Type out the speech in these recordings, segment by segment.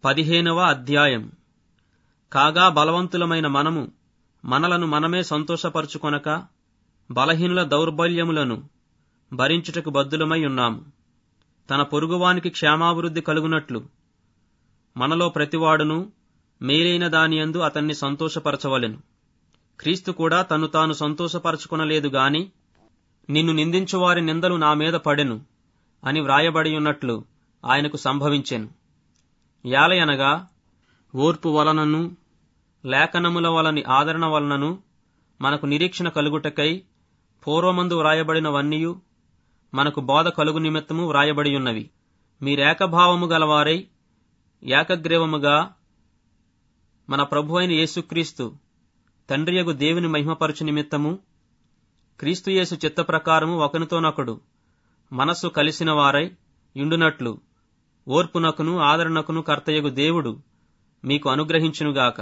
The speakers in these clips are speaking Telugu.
పదిహేనవ అధ్యాయం కాగా బలవంతులమైన మనము మనలను మనమే సంతోషపరచుకొనక బలహీనుల దౌర్బల్యములను భరించుటకు బద్దులమై ఉన్నాము తన పొరుగువానికి క్షేమాభివృద్ధి కలుగునట్లు మనలో ప్రతివాడును మేలైన దానియందు అతన్ని సంతోషపరచవలెను క్రీస్తు కూడా తను తాను సంతోషపరచుకొనలేదు గాని నిన్ను నిందించువారి నిందలు నా మీద పడెను అని వ్రాయబడి ఉన్నట్లు ఆయనకు సంభవించెను యాలయనగా ఓర్పు వలనను లేఖనముల వలని ఆదరణ వలనను మనకు నిరీక్షణ కలుగుటకై పూర్వమందు వ్రాయబడినవన్నీయు మనకు బోధ కలుగు నిమిత్తము వ్రాయబడి ఉన్నవి మీరేకభావము గలవారై ఏకగ్రీవముగా మన ప్రభు అయిన యేసుక్రీస్తు తండ్రియగు దేవుని మహిమపరచు నిమిత్తము క్రీస్తుయేసు చిత్త ప్రకారము ఒకనితోనొకడు మనస్సు కలిసిన వారై ఇండునట్లు ఓర్పునకును ఆదరణకును కర్తయగు దేవుడు మీకు అనుగ్రహించునుగాక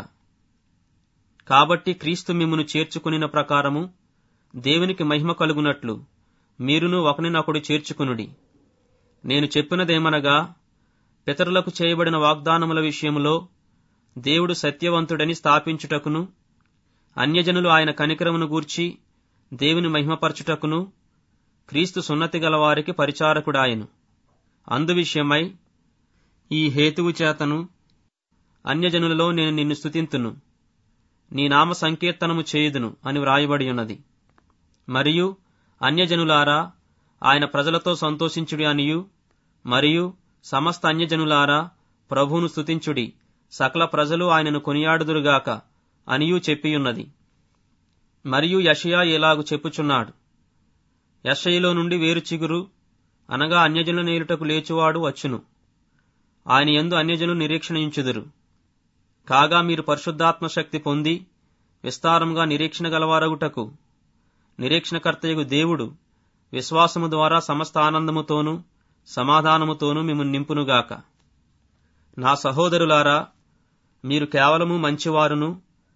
కాబట్టి క్రీస్తు మిమ్మును చేర్చుకునిన ప్రకారము దేవునికి మహిమ కలుగునట్లు మీరును ఒకనినొకడు చేర్చుకునుడి నేను చెప్పినదేమనగా పితరులకు చేయబడిన వాగ్దానముల విషయములో దేవుడు సత్యవంతుడని స్థాపించుటకును అన్యజనులు ఆయన కనికరమును గూర్చి దేవుని మహిమపరచుటకును క్రీస్తు సున్నతి గలవారికి పరిచారకుడాయను అందు విషయమై ఈ హేతువు చేతను అన్యజనులలో నేను నిన్ను స్తుతింతును నీ నామ సంకీర్తనము చేయుదును అని వ్రాయబడి ఉన్నది మరియు అన్యజనులారా ఆయన ప్రజలతో సంతోషించుడి అనియు మరియు సమస్త అన్యజనులారా ప్రభువును స్తుతించుడి సకల ప్రజలు ఆయనను కొనియాడుదురుగాక అనియూ చెప్పియున్నది మరియు యషయా ఇలాగు చెప్పుచున్నాడు యషయిలో నుండి వేరు చిగురు అనగా అన్యజనుల నేలుటకు లేచువాడు వచ్చును ఆయన ఎందు అన్యజనులు నిరీక్షణించుదురు కాగా మీరు పరిశుద్ధాత్మ శక్తి పొంది విస్తారంగా నిరీక్షణ గలవారగుటకు నిరీక్షణకర్తయగు దేవుడు విశ్వాసము ద్వారా సమస్త ఆనందముతోనూ సమాధానముతోనూ మిమ్మల్ని నింపునుగాక నా సహోదరులారా మీరు కేవలము మంచివారును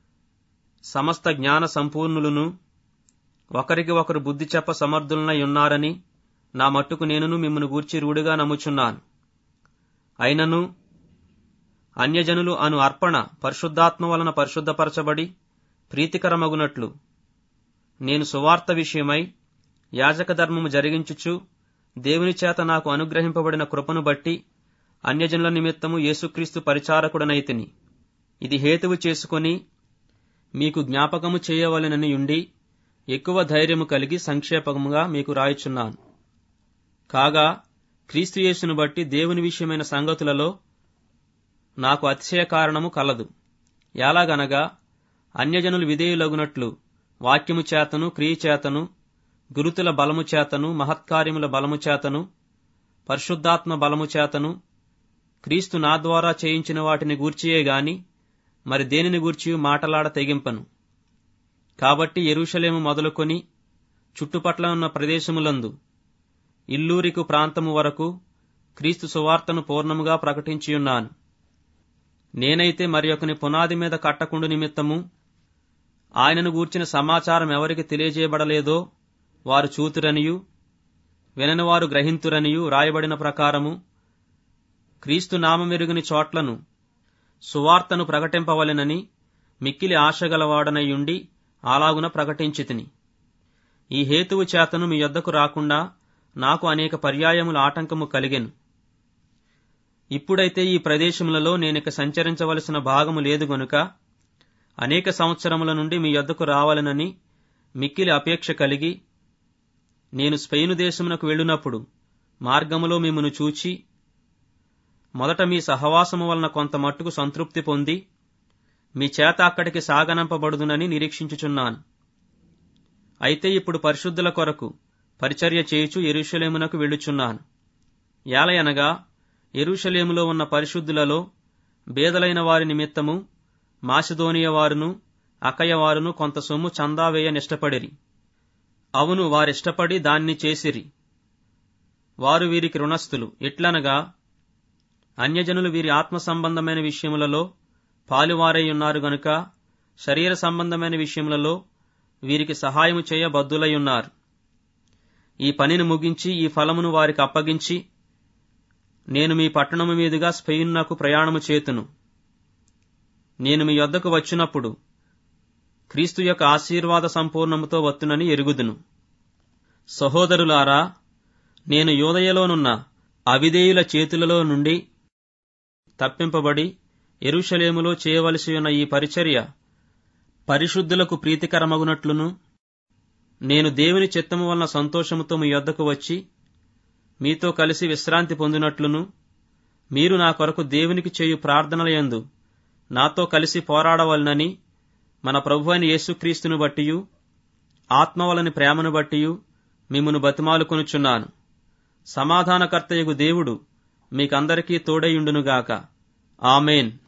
సమస్త జ్ఞాన సంపూర్ణులను ఒకరికి ఒకరు బుద్ధి చెప్ప సమర్థులనై ఉన్నారని నా మట్టుకు నేనును మిమ్మను గూర్చి రూఢిగా నమ్ముచున్నాను అయినను అన్యజనులు అను అర్పణ పరిశుద్ధాత్మ వలన పరిశుద్ధపరచబడి ప్రీతికరమగునట్లు నేను సువార్త విషయమై యాజక ధర్మము జరిగించుచు దేవుని చేత నాకు అనుగ్రహింపబడిన కృపను బట్టి అన్యజనుల నిమిత్తము యేసుక్రీస్తు పరిచారకుడనైతిని ఇది హేతువు చేసుకొని మీకు జ్ఞాపకము చేయవలెనని ఉండి ఎక్కువ ధైర్యము కలిగి సంక్షేపముగా మీకు రాయుచున్నాను కాగా క్రీస్తు యేసును బట్టి దేవుని విషయమైన సంగతులలో నాకు అతిశయ కారణము కలదు ఎలాగనగా అన్యజనులు విధేయులగునట్లు వాక్యము చేతను క్రియ చేతను గురుతుల బలము చేతను మహత్కార్యముల బలము చేతను పరిశుద్ధాత్మ బలము చేతను క్రీస్తు నా ద్వారా చేయించిన వాటిని గూర్చియే గాని మరి దేనిని గూర్చి మాటలాడ తెగింపను కాబట్టి ఎరుషలేము మొదలుకొని చుట్టుపట్ల ఉన్న ప్రదేశములందు ఇల్లూరికు ప్రాంతము వరకు క్రీస్తు సువార్తను పూర్ణముగా ప్రకటించియున్నాను నేనైతే మరి ఒకని పునాది మీద కట్టకుండు నిమిత్తము ఆయనను గూర్చిన సమాచారం ఎవరికి తెలియజేయబడలేదో వారు చూతురనియు వినని వారు గ్రహింతురనియు రాయబడిన ప్రకారము క్రీస్తు నామమెరుగని చోట్లను సువార్తను ప్రకటింపవలెనని మిక్కిలి ఆశగలవాడనయుండి అలాగున ప్రకటించితిని ఈ హేతువు చేతను మీ యొద్దకు రాకుండా నాకు అనేక పర్యాయముల ఆటంకము కలిగెను ఇప్పుడైతే ఈ ప్రదేశములలో నేనిక సంచరించవలసిన భాగము లేదు గనుక అనేక సంవత్సరముల నుండి మీ యొద్దకు రావాలనని మిక్కిలి అపేక్ష కలిగి నేను స్పెయిను దేశమునకు వెళ్ళినప్పుడు మార్గములో మిమ్మను చూచి మొదట మీ సహవాసము వలన కొంత మట్టుకు సంతృప్తి పొంది మీ చేత అక్కడికి సాగనంపబడుదునని నిరీక్షించుచున్నాను అయితే ఇప్పుడు పరిశుద్ధుల కొరకు పరిచర్య చేయుచు ఎరుషలేమునకు వెళ్ళుచున్నాను యాలయనగా ఎరుషలేములో ఉన్న పరిశుద్ధులలో బేదలైన వారి నిమిత్తము మాసిదోనియ వారును అకయ వారును కొంత సొమ్ము చందా వేయనిష్టపడిరి అవును వారిష్టపడి దాన్ని చేసిరి వారు వీరికి రుణస్థులు ఎట్లనగా అన్యజనులు వీరి ఆత్మ సంబంధమైన విషయములలో పాలువారై ఉన్నారు గనుక శరీర సంబంధమైన విషయములలో వీరికి సహాయము చేయ బద్దులై ఉన్నారు ఈ పనిని ముగించి ఈ ఫలమును వారికి అప్పగించి నేను మీ పట్టణము మీదుగా స్పెయిన్నకు ప్రయాణము చేతును నేను మీ యొద్దకు వచ్చినప్పుడు క్రీస్తు యొక్క ఆశీర్వాద సంపూర్ణముతో వత్తునని ఎరుగుదును సహోదరులారా నేను యోదయలోనున్న అవిధేయుల చేతులలో నుండి తప్పింపబడి ఎరుషలేములో చేయవలసి ఉన్న ఈ పరిచర్య పరిశుద్ధులకు ప్రీతికరమగునట్లును నేను దేవుని చిత్తము వలన సంతోషముతో మీ యొద్దకు వచ్చి మీతో కలిసి విశ్రాంతి పొందినట్లును మీరు నా కొరకు దేవునికి చేయు ప్రార్థనలయందు నాతో కలిసి పోరాడవలనని మన ప్రభు అయిన యేసుక్రీస్తును బట్టియు ఆత్మవలని ప్రేమను బట్టియు మిమ్మును బతిమాలుకొనుచున్నాను సమాధానకర్తయగు దేవుడు మీకందరికీ తోడైయుండునుగాక ఆమెన్